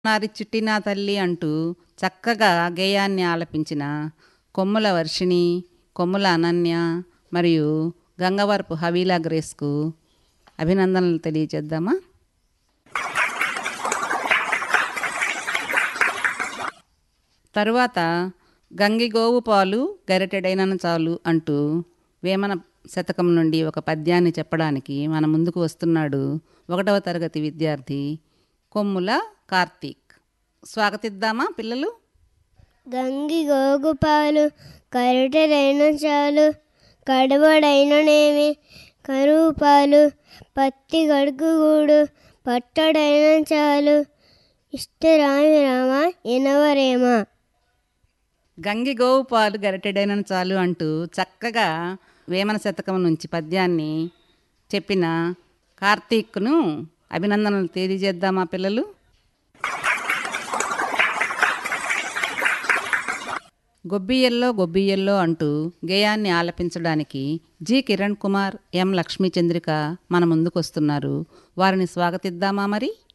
నారి చిట్టినా తల్లి అంటూ చక్కగా గేయాన్ని ఆలపించిన కొమ్ముల వర్షిణి కొమ్ముల అనన్య మరియు గంగవరపు హవీలా గ్రేస్కు అభినందనలు తెలియజేద్దామా తరువాత గంగిగోవు పాలు గరిటెడైనను చాలు అంటూ వేమన శతకం నుండి ఒక పద్యాన్ని చెప్పడానికి మన ముందుకు వస్తున్నాడు ఒకటవ తరగతి విద్యార్థి కొమ్ముల కార్తీక్ స్వాగతిద్దామా పిల్లలు గంగి గోగుపాలు కరుటరైన చాలు కడబడైననేమి కరువు పాలు పత్తి గడుగుగూడు పట్టడైన చాలు ఇష్టరామి రామ ఎనవరేమా గంగిగోవు పాలు గరిటెడైనను చాలు అంటూ చక్కగా వేమన శతకం నుంచి పద్యాన్ని చెప్పిన కార్తీక్ను అభినందనలు తెలియజేద్దామా పిల్లలు గొబ్బియ్యల్లో గొబ్బియ్యల్లో అంటూ గేయాన్ని ఆలపించడానికి జి కిరణ్ కుమార్ ఎం లక్ష్మీ చంద్రిక మన ముందుకొస్తున్నారు వారిని స్వాగతిద్దామా మరి